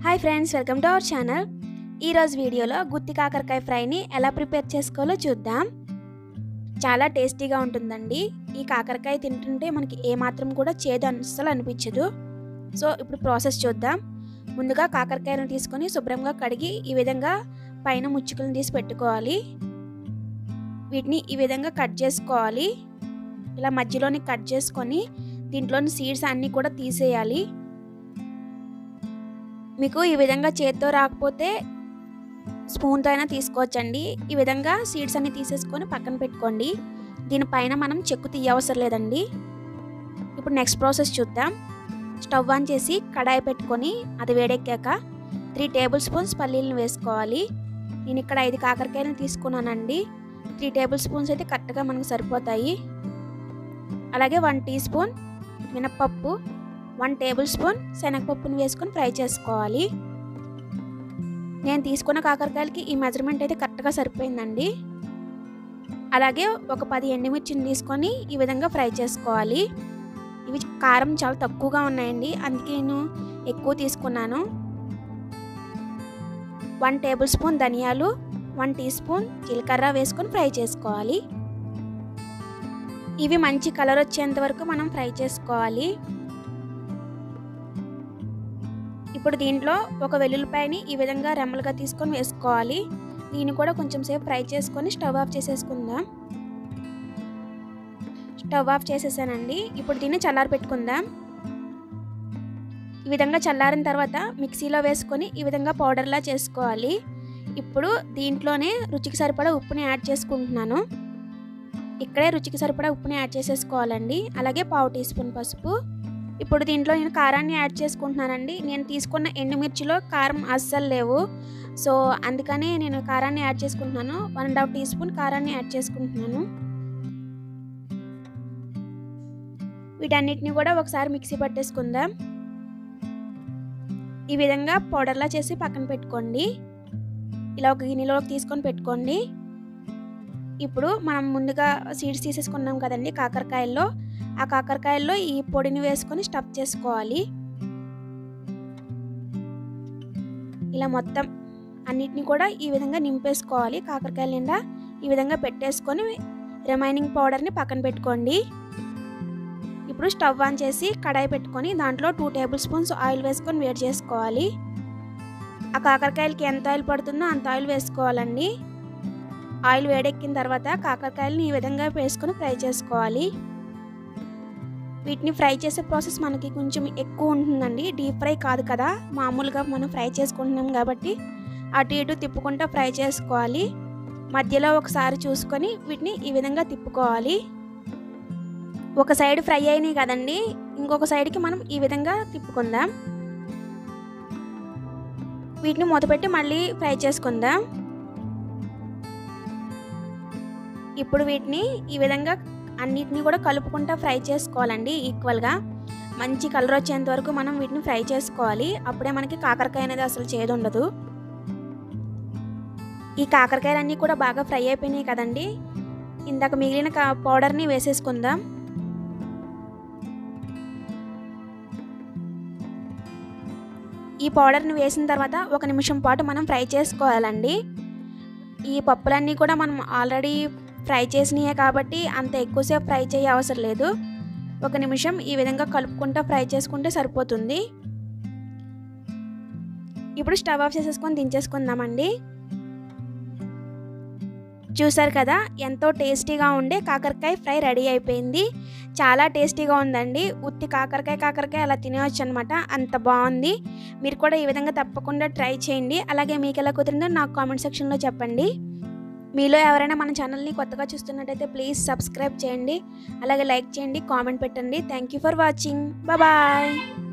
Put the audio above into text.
hi friends welcome to our channel ఈరోజు వీడియోలో గుత్తి కాకరకాయ ఫ్రైని ఎలా ప్రిపేర్ చేసుకోవాలో చూద్దాం చాలా టేస్టీగా ఉంటుందండి ఈ కాకరకాయ తింటుంటే మనకి ఏమాత్రం కూడా చేదు అస్సలు అనిపించదు సో ఇప్పుడు ప్రాసెస్ చూద్దాం ముందుగా కాకరకాయలను తీసుకొని శుభ్రంగా కడిగి ఈ విధంగా పైన ముచ్చుకలను తీసి పెట్టుకోవాలి వీటిని ఈ విధంగా కట్ చేసుకోవాలి ఇలా మధ్యలోని కట్ చేసుకొని దీంట్లోని సీడ్స్ అన్నీ కూడా తీసేయాలి మీకు ఈ విధంగా చేత్తో రాకపోతే స్పూన్తో అయినా తీసుకోవచ్చండి ఈ విధంగా సీడ్స్ అన్ని తీసేసుకొని పక్కన పెట్టుకోండి దీనిపైన మనం చెక్కు తీయవసరం లేదండి ఇప్పుడు నెక్స్ట్ ప్రాసెస్ చూద్దాం స్టవ్ ఆన్ చేసి కడాయి పెట్టుకొని అది వేడెక్కాక త్రీ టేబుల్ స్పూన్స్ పల్లీలను వేసుకోవాలి నేను ఇక్కడ ఐదు కాకరకాయలను తీసుకున్నానండి త్రీ టేబుల్ స్పూన్స్ అయితే కరెక్ట్గా మనకు సరిపోతాయి అలాగే వన్ టీ స్పూన్ మినప్పప్పు వన్ టేబుల్ స్పూన్ శనగపప్పును వేసుకొని ఫ్రై చేసుకోవాలి నేను తీసుకున్న కాకరకాయలకి ఈ మెజర్మెంట్ అయితే కరెక్ట్గా సరిపోయిందండి అలాగే ఒక పది ఎండుమిర్చిని తీసుకొని ఈ విధంగా ఫ్రై చేసుకోవాలి ఇవి కారం చాలా తక్కువగా ఉన్నాయండి అందుకే నేను ఎక్కువ తీసుకున్నాను వన్ టేబుల్ స్పూన్ ధనియాలు వన్ టీ స్పూన్ జీలకర్ర వేసుకొని ఫ్రై చేసుకోవాలి ఇవి మంచి కలర్ వచ్చేంత వరకు మనం ఫ్రై చేసుకోవాలి ఇప్పుడు దీంట్లో ఒక వెల్లుల్లిపాయని ఈ విధంగా రెమ్మలుగా తీసుకొని వేసుకోవాలి దీన్ని కూడా కొంచెం సేపు ఫ్రై చేసుకొని స్టవ్ ఆఫ్ చేసేసుకుందాం స్టవ్ ఆఫ్ చేసేసానండి ఇప్పుడు దీన్ని చల్లారి పెట్టుకుందాం ఈ విధంగా చల్లారిన తర్వాత మిక్సీలో వేసుకొని ఈ విధంగా పౌడర్లా చేసుకోవాలి ఇప్పుడు దీంట్లోనే రుచికి సరిపడా ఉప్పుని యాడ్ చేసుకుంటున్నాను ఇక్కడే రుచికి సరిపడా ఉప్పుని యాడ్ చేసేసుకోవాలండి అలాగే పావు టీ స్పూన్ పసుపు ఇప్పుడు దీంట్లో నేను కారాన్ని యాడ్ చేసుకుంటున్నానండి నేను తీసుకున్న ఎండుమిర్చిలో కారం అస్సలు లేవు సో అందుకనే నేను కారాన్ని యాడ్ చేసుకుంటున్నాను one and half teaspoon కారాన్ని యాడ్ చేసుకుంటున్నాను వీటన్నిటిని కూడా ఒకసారి మిక్సీ పట్టేసుకుందాం ఈ విధంగా పౌడర్లా చేసి పక్కన పెట్టుకోండి ఇలా ఒక గిన్నెలోకి తీసుకొని పెట్టుకోండి ఇప్పుడు మనం ముందుగా సీడ్స్ తీసేసుకున్నాం కదండి కాకరకాయల్లో ఆ కాకరకాయల్లో ఈ పొడిని వేసుకొని స్టఫ్ చేసుకోవాలి ఇలా మొత్తం అన్నిటిని కూడా ఈ విధంగా నింపేసుకోవాలి కాకరకాయల నిండా ఈ విధంగా పెట్టేసుకొని రిమైనింగ్ పౌడర్ని పక్కన పెట్టుకోండి ఇప్పుడు స్టవ్ ఆన్ చేసి కడాయి పెట్టుకొని దాంట్లో టూ టేబుల్ స్పూన్స్ ఆయిల్ వేసుకొని వేడి చేసుకోవాలి ఆ కాకరకాయలకి ఎంత ఆయిల్ పడుతుందో అంత ఆయిల్ వేసుకోవాలండి ఆయిల్ వేడెక్కిన తర్వాత కాకరకాయలని ఈ విధంగా వేసుకొని ఫ్రై చేసుకోవాలి వీటిని ఫ్రై చేసే ప్రాసెస్ మనకి కొంచెం ఎక్కువ ఉంటుందండి డీప్ ఫ్రై కాదు కదా మామూలుగా మనం ఫ్రై చేసుకుంటున్నాం కాబట్టి అటు ఇటు తిప్పుకుంటూ ఫ్రై చేసుకోవాలి మధ్యలో ఒకసారి చూసుకొని వీటిని ఈ విధంగా తిప్పుకోవాలి ఒక సైడ్ ఫ్రై అయినాయి కదండి ఇంకొక సైడ్కి మనం ఈ విధంగా తిప్పుకుందాం వీటిని మూతపెట్టి మళ్ళీ ఫ్రై చేసుకుందాం ఇప్పుడు వీటిని ఈ విధంగా అన్నిటిని కూడా కలుపుకుంటా ఫ్రై చేసుకోవాలండి ఈక్వల్గా మంచి కలర్ వచ్చేంత వరకు మనం వీటిని ఫ్రై చేసుకోవాలి అప్పుడే మనకి కాకరకాయ అనేది అసలు చేదు ఉండదు ఈ కాకరకాయలన్నీ కూడా బాగా ఫ్రై అయిపోయినాయి కదండి ఇందాక మిగిలిన పౌడర్ని వేసేసుకుందాం ఈ పౌడర్ని వేసిన తర్వాత ఒక నిమిషం పాటు మనం ఫ్రై చేసుకోవాలండి ఈ పప్పులన్నీ కూడా మనం ఆల్రెడీ ఫ్రై చేసినాయే కాబట్టి అంత ఎక్కువసేపు ఫ్రై చేయ అవసరం లేదు ఒక నిమిషం ఈ విధంగా కలుపుకుంటూ ఫ్రై చేసుకుంటే సరిపోతుంది ఇప్పుడు స్టవ్ ఆఫ్ చేసేసుకొని దించేసుకుందామండి చూసారు కదా ఎంతో టేస్టీగా ఉండే కాకరకాయ ఫ్రై రెడీ అయిపోయింది చాలా టేస్టీగా ఉందండి ఉత్తి కాకరకాయ కాకరకాయ అలా తినేవచ్చు అనమాట అంత బాగుంది మీరు కూడా ఈ విధంగా తప్పకుండా ట్రై చేయండి అలాగే మీకు ఎలా కుదిరిందో నాకు కామెంట్ సెక్షన్లో చెప్పండి మీలో ఎవరైనా మన ఛానల్ని కొత్తగా చూస్తున్నట్టయితే ప్లీజ్ సబ్స్క్రైబ్ చేయండి అలాగే లైక్ చేయండి కామెంట్ పెట్టండి thank you for watching bye